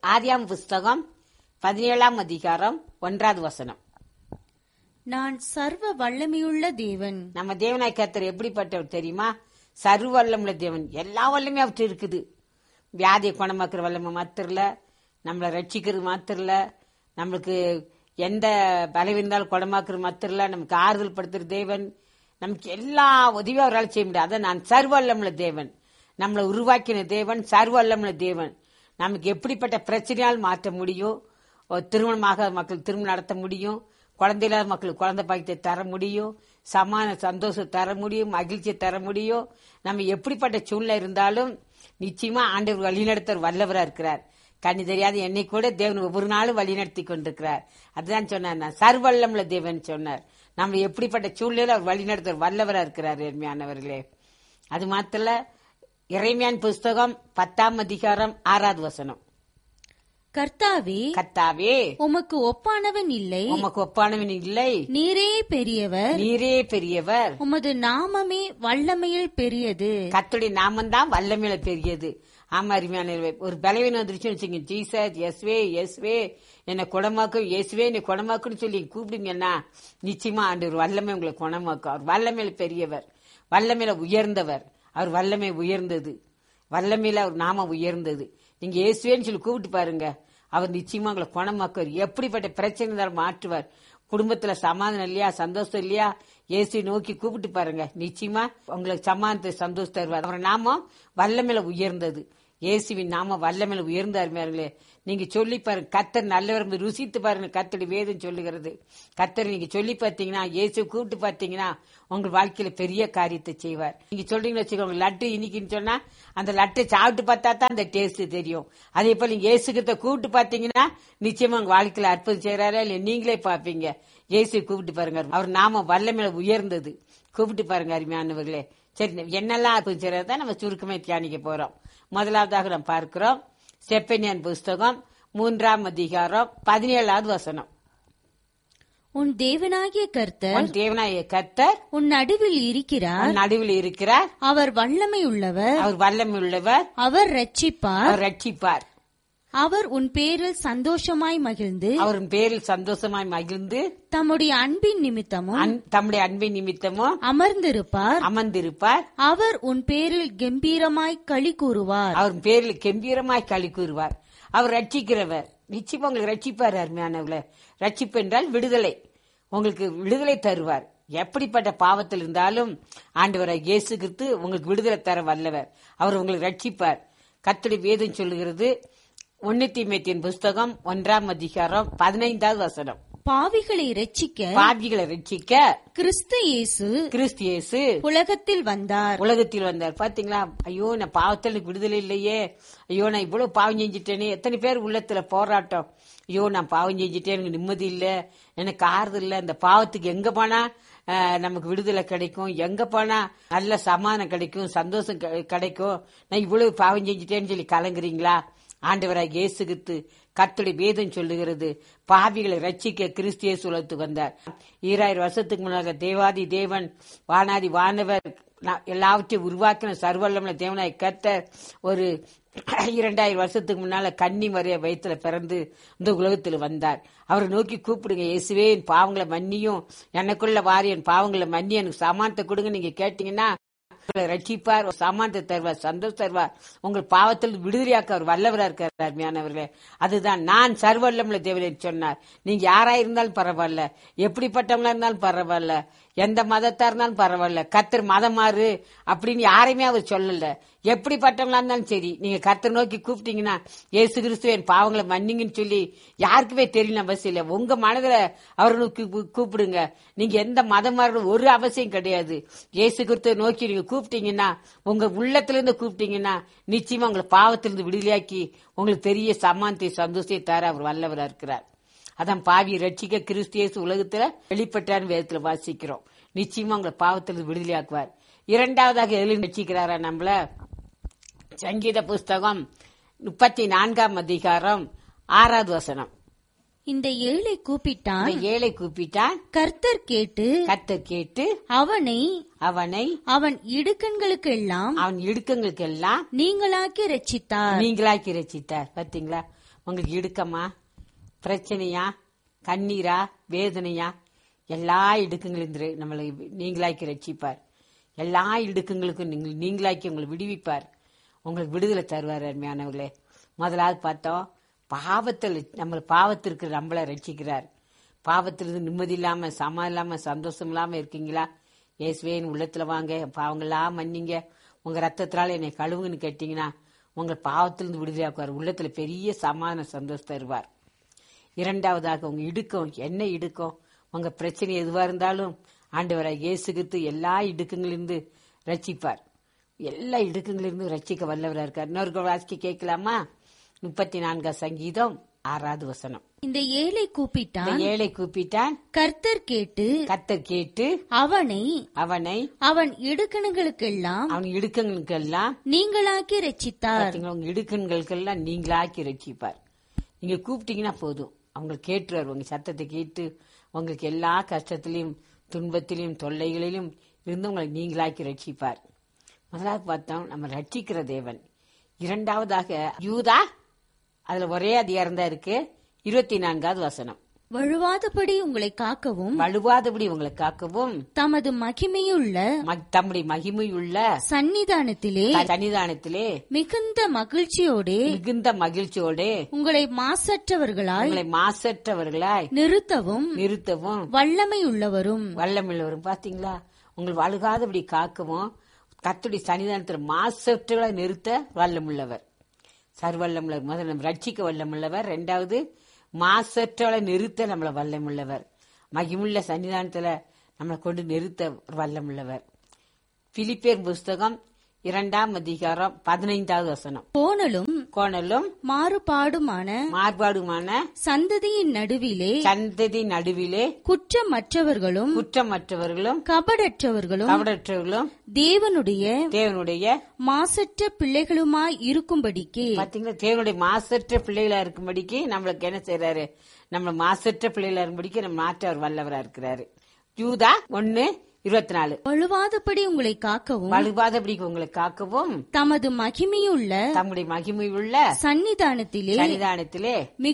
ஆதியாம் புஸ்தகம் பதினேழாம் அதிகாரம் ஒன்றாவது வசனம் நான் சர்வ வல்லமையுள்ள தேவன் நம்ம தேவனாய் கர்த்தர் எப்படிப்பட்டவர் தெரியுமா சர்வ வல்லமுள்ள தேவன் எல்லா வல்லமே அவற்று இருக்குது வியாதியை குணமாக்குற வல்லமை மாத்திரல நம்மளை ரட்சிக்கிறது மாத்திரல நம்மளுக்கு எந்த பலவீனம் இருந்தாலும் குணமாக்குறது மாத்திரல நமக்கு ஆறுதல் படுத்துற தேவன் நமக்கு எல்லா உதவியும் அவரால் செய்ய முடியாது அதான் நான் சர்வ வல்லமுள்ள தேவன் நம்மளை உருவாக்கின தேவன் சர்வ வல்லமுள்ள தேவன் நமக்கு எப்படிப்பட்ட பிரச்சனையால் மாற்ற முடியும் ஒரு திருமணமாக மக்கள் திருமணம் நடத்த முடியும் குழந்தை இல்லாத மக்களுக்கு குழந்தை பாக்கியத்தை தர முடியும் சமான சந்தோஷம் தர முடியும் மகிழ்ச்சியை தர முடியும் நம்ம எப்படிப்பட்ட சூழ்நிலை இருந்தாலும் நிச்சயமா ஆண்டவர் வழிநடத்தர் வல்லவரா இருக்கிறார் கண்ணி தெரியாத என்னை கூட தேவன் ஒவ்வொரு நாளும் வழிநடத்தி கொண்டிருக்கிறார் அதுதான் சொன்னார் நான் சர்வல்லமுள்ள தேவன் சொன்னார் நம்ம எப்படிப்பட்ட சூழ்நிலையில அவர் வழிநடத்தர் வல்லவரா இருக்கிறார் எருமையானவர்களே அது மாத்திர இறைமையான் புஸ்தகம் பத்தாம் அதிகாரம் ஆறாவது வசனம் கர்த்தாவே கத்தாவே உமக்கு ஒப்பானவன் இல்லை உமக்கு ஒப்பானவன் இல்லை நீரே பெரியவர் நீரே பெரியவர் உமது நாமமே வல்லமையில் பெரியது கத்துடைய நாமந்தான் வல்லமையில பெரியது ஆமா அருமையான ஒரு பலவீனம் வந்துருச்சுன்னு வச்சுங்க ஜீசஸ் எஸ்வே எஸ்வே என்னை குணமாக்கும் இயேசுவே என்னை குணமாக்குன்னு சொல்லி கூப்பிடுங்கன்னா நிச்சயமா ஆண்டு ஒரு வல்லமை உங்களை குணமாக்கும் அவர் வல்லமையில பெரியவர் வல்லமையில உயர்ந்தவர் அவர் வல்லமை உயர்ந்தது வல்லமையில அவர் நாம உயர்ந்தது நீங்க இயேசுவேன்னு சொல்லி கூப்பிட்டு பாருங்க அவர் நிச்சயமா உங்களை குணமாக்குவார் எப்படிப்பட்ட பிரச்சனை இருந்தாலும் மாற்றுவார் குடும்பத்துல சமாதானம் இல்லையா சந்தோஷம் இல்லையா இயேசுவை நோக்கி கூப்பிட்டு பாருங்க நிச்சயமா உங்களுக்கு சமாதானத்தை சந்தோஷம் தருவார் அவர் நாமம் வல்லமையில உயர்ந்தது இயேசுவின் நாம வல்லமையில உயர்ந்த அருமையார்களே நீங்க சொல்லி பாருங்க கத்தர் நல்லவர் என்று ருசித்து பாருங்க கத்தடி வேதம் சொல்லுகிறது கத்தர் நீங்க சொல்லி பார்த்தீங்கன்னா இயேசு கூப்பிட்டு பார்த்தீங்கன்னா உங்க வாழ்க்கையில பெரிய காரியத்தை செய்வார் நீங்க சொல்றீங்கன்னு வச்சுக்கோங்க லட்டு இனிக்குன்னு சொன்னா அந்த லட்டை சாப்பிட்டு பார்த்தா தான் அந்த டேஸ்ட் தெரியும் அதே போல நீங்க இயேசுகிட்ட கூப்பிட்டு பார்த்தீங்கன்னா நிச்சயமா உங்க வாழ்க்கையில அற்புதம் செய்யறாரா இல்ல நீங்களே பாப்பீங்க இயேசு கூப்பிட்டு பாருங்க அவர் நாம வல்லமையில உயர்ந்தது கூப்பிட்டு பாருங்க அருமையானவர்களே சரி என்னெல்லாம் அற்புதம் செய்யறதா நம்ம சுருக்கமே தியானிக்க போறோம் முதலாவதாக நாம் பார்க்கிறோம் செப்பனியன் புஸ்தகம் மூன்றாம் அதிகாரம் பதினேழாவது வசனம் உன் தேவனாகிய கர்த்தர் உன் தேவனாய கத்தர் உன் நடுவில் இருக்கிறார் உன் நடுவில் இருக்கிறார் அவர் வல்லமை உள்ளவர் அவர் வல்லமை உள்ளவர் அவர் ரட்சிப்பார் அவர் ரட்சிப்பார் அவர் உன் பேரில் சந்தோஷமாய் மகிழ்ந்து அவரின் பேரில் சந்தோஷமாய் மகிழ்ந்து தம்முடைய அன்பின் நிமித்தமும் அன்- தம்முடைய அன்பின் நிமித்தமும் அமர்ந்திருப்பார் அமர்ந்திருப்பார் அவர் உன் பேரில் கம்பீரமாய் களி கூறுவார் அவர் பேரில் கம்பீரமாய் களி கூறுவார் அவர் ரட்சிக்கிறவர் நிச்சயமா உங்களுக்கு ரட்சிப்பார் அருமையானவர்கள ரட்சிப்பு என்றால் விடுதலை உங்களுக்கு விடுதலை தருவார் எப்படிப்பட்ட பாவத்தில் இருந்தாலும் ஆண்டவரை இயேசு கிறிஸ்து உங்களுக்கு விடுதலை தர வல்லவர் அவர் உங்களுக்கு ரட்சிப்பார் கத்தடி வேதம் சொல்லுகிறது ஒன்னு மேத்தியின் புஸ்தகம் ஒன்றாம் அதிகாரம் பதினைந்தாவது வசனம் பாவிகளை ரட்சிக்க பாவிகளை ரட்சிக்க கிறிஸ்து இயேசு கிறிஸ்து இயேசு உலகத்தில் வந்தார் உலகத்தில் வந்தார் பாத்தீங்களா ஐயோ நான் பாவத்தில் எனக்கு விடுதலை இல்லையே ஐயோ நான் இவ்வளவு பாவம் செஞ்சுட்டேனே எத்தனை பேர் உள்ளத்துல போராட்டம் ஐயோ நான் பாவம் செஞ்சுட்டேன் எனக்கு நிம்மதி இல்ல எனக்கு ஆறுதல் இல்ல இந்த பாவத்துக்கு எங்க போனா அஹ், நமக்கு விடுதலை கிடைக்கும் எங்க போனா நல்ல சமாதானம் கிடைக்கும் சந்தோஷம் கிடை- கிடைக்கும் நான் இவ்வளவு பாவம் செஞ்சுட்டேன்னு சொல்லி கலங்குறீங்களா ஆண்டவராக இயேசு கிறிஸ்து கர்த்தருடைய வேதம் சொல்லுகிறது பாவிகளை ரட்சிக்க கிறிஸ்து இயேசு உலகத்துக்கு வந்தார் ஈராயிரம் வருஷத்துக்கு முன்னாக தேவாதி தேவன் வானாதி வானவர் நா- எல்லாவற்றையும் உருவாக்கின சர்வல்லமுள்ள தேவனாய் கர்த்தர் ஒரு இரண்டாயிரம் வருஷத்துக்கு முன்னால கன்னி மறைய வயித்துல பிறந்து இந்த உலகத்தில் வந்தார் அவரை நோக்கி கூப்பிடுங்க இயேசுவே என் பாவங்களை மன்னியும் எனக்குள்ள வாரி என் பாவங்களை மன்னி எனக்கு சமானத்தை கொடுங்க நீங்க கேட்டீங்கன்னா உங்களை ரட்சிப்பார் சமானத்தை தருவார் சந்தோஷம் தருவார் உங்கள் பாவத்தில் விடுதலையாக்க அவர் வல்லவரா இருக்கார் அருமையானவர்களே அதுதான் நான் சர்வல்லமுள்ள தேவனை சொன்னார் நீங்க யாரா இருந்தாலும் பரவாயில்ல எப்படிப்பட்டவங்களா இருந்தாலும் பரவாயில்ல எந்த மதத்தா இருந்தாலும் பரவாயில்ல கத்தர் மதம் மாறு அப்படின்னு யாரையுமே அவர் சொல்லல எப்படிப்பட்டவங்களா இருந்தாலும் சரி நீங்க கத்தர் நோக்கி கூப்பிட்டீங்கன்னா ஏசு கிறிஸ்து என் பாவங்களை மன்னிங்கன்னு சொல்லி யாருக்குமே தெரியல அவசியம் இல்லை உங்க மனதுல அவரை நோக்கி கூ- கூப்பிடுங்க நீங்க எந்த மதம் மாறணும் ஒரு அவசியம் கிடையாது இயேசு கிறிஸ்துவை நோக்கி நீங்க கூப்பிட்டீங்கன்னா உங்க உள்ளத்துல இருந்து கூப்பிட்டீங்கன்னா நிச்சயமா உங்களை பாவத்திலிருந்து விடுதலையாக்கி உங்களுக்கு பெரிய சமானத்தை சந்தோஷத்தை தர அவர் வல்லவரா இருக்கிறார் அதான் பாவியை ரட்சிக்க கிறிஸ்தியேசு உலகத்துல வெளிப்பட்டான்னு வேதத்துல வாசிக்கிறோம் நிச்சயமா உங்களை பாவத்திலிருந்து விடுதலையாக்குவார் இரண்டாவதாக எதிலும் ரட்சிக்கிறாரா நம்மள சங்கீத புஸ்தகம் முப்பத்தி நான்காம் அதிகாரம் ஆறாவது வசனம் இந்த ஏழை கூப்பிட்டான் இந்த ஏழை கூப்பிட்டான் கர்த்தர் கேட்டு கத்தர் கேட்டு அவனை அவனை அவன் இடுக்கண்களுக்கெல்லாம் அவன் இடுக்கங்களுக்கு எல்லாம் நீங்களாக்கி ரட்சித்தார் நீங்களாக்கி ரசித்தார் பாத்தீங்களா உங்களுக்கு இடுக்கமா பிரச்சனையா கண்ணீரா வேதனையா எல்லா இடுக்கங்களிலிருந்து நம்மளை நீங்களாக்கி ரட்சிப்பார் எல்லா இடுக்கங்களுக்கும் நீங்கள் நீங்களாக்கி உங்களை விடுவிப்பார் உங்களுக்கு விடுதலை தருவார் அருமையானவர்களே முதலாவது பார்த்தோம் பாவத்தில் நம்ம பாவத்திற்கு நம்மளை ரட்சிக்கிறார் பாவத்திலிருந்து நிம்மதி இல்லாம சமா இல்லாம சந்தோஷம் இல்லாம இருக்கீங்களா இயேசுவேன் உள்ளத்துல வாங்க என் பாவங்கள்லாம் மன்னிங்க உங்க ரத்தத்தினால என்னை கழுவுங்கன்னு கேட்டீங்கன்னா உங்கள் பாவத்திலிருந்து விடுதலையாக்குவார் உள்ளத்துல பெரிய சமாதான சந்தோஷம் தருவார் இரண்டாவதாக உங்க இடுக்கம் என்ன இடுக்கம் உங்க பிரச்சனை எதுவா இருந்தாலும் ஆண்டவராய் இயேசுகித்து எல்லா இடுக்கங்களிலிருந்து ரட்சிப்பார் எல்லா இடுக்கங்களிலிருந்து ரட்சிக்க வல்லவரா இருக்கார் இன்னொரு வாசிக்க கேட்கலாமா முப்பத்தி நான்காம் சங்கீதம் ஆறாவது வசனம் இந்த ஏழை இந்த கூப்பிட்டான் ஏழை கூப்பிட்டான் கர்த்தர் கேட்டு கத்தர் கேட்டு அவனை அவனை அவன் இடுக்கணுகளுக்கெல்லாம் அவன் இடுக்கங்களுக்கெல்லாம் நீங்களாக்கி ரட்சித்தார் பாத்தீங்களா, உங்க இடுக்கண்களுக்கெல்லாம் நீங்களாக்கி ரட்சிப்பார் நீங்க கூப்பிட்டீங்கன்னா போதும் அவங்க கேட்டுருவார் உங்க சத்தத்தை கேட்டு உங்களுக்கு எல்லா கஷ்டத்திலையும் துன்பத்திலையும் தொல்லைகளிலும் இருந்து உங்களை நீங்களாக்கி ரட்சிப்பார் முதலாவது பார்த்தோம் நம்ம ரட்சிக்கிற தேவன் இரண்டாவதாக யூதா அதுல ஒரே அதிகாரம் தான் இருக்கு இருபத்தி நான்காவது வசனம் வழுவாதபடி உங்களை காக்கவும் வலுவாதபடி உங்களை காக்கவும் தமது மகிமையுள்ள மக்- தம்முடைய மகிமையுள்ள சந்நிதானத்திலே சன்னிதானத்திலே மிகுந்த மகிழ்ச்சியோடே மிகுந்த மகிழ்ச்சியோடு உங்களை மாசற்றவர்களாய் உங்களை மாசற்றவர்களாய் நிறுத்தவும் நிறுத்தவும் வல்லமையுள்ளவரும் வல்லமுள்ளவரும் பாத்தீங்களா உங்கள் வழுகாதபடி காக்கவும் கத்துடைய சன்னிதானத்தில் மாசற்றவர்களை நிறுத்த வல்லமுள்ளவர் சர்வல்லமுள்ளவர் முதல்ல நம்ம ரட்சிக்க வல்லமுள்ளவர் ரெண்டாவது மாசற்றவளை நிறுத்த நம்மள வல்லமுள்ளவர் மகிமுள்ள சன்னிதானத்துல நம்மளை கொண்டு நிறுத்த வல்லமுள்ளவர் பிலிப்பேர் புஸ்தகம் இரண்டாம் அதிகாரம் பதினைந்தாவது வசனம் கோணலும் கோணலும் மாறுபாடுமான மார்பாடுமான சந்ததியின் நடுவிலே சந்ததி நடுவிலே குற்றமற்றவர்களும் குற்றமற்றவர்களும் கபடற்றவர்களும் கவடற்றவர்களும் தேவனுடைய தேவனுடைய மாசற்ற பிள்ளைகளுமாய் இருக்கும்படிக்கு பாத்தீங்களா தேவனுடைய மாசற்ற பிள்ளைகளா இருக்கும்படிக்கு நம்மளுக்கு என்ன செய்யறாரு நம்ம மாசற்ற பிள்ளைகளா இருக்கும்படிக்கு நம்ம மாற்ற அவர் வல்லவரா இருக்கிறாரு யூதா ஒன்னு இருபத்தி நாலு வழுவாதபடி உங்களை காக்கவும் வலுவாதபடிக்கு உங்களை காக்கவும் தமது மகிமையுள்ள தம்முடைய மகிமை உள்ள சந்நிதானத்திலே சன்னிதானத்திலே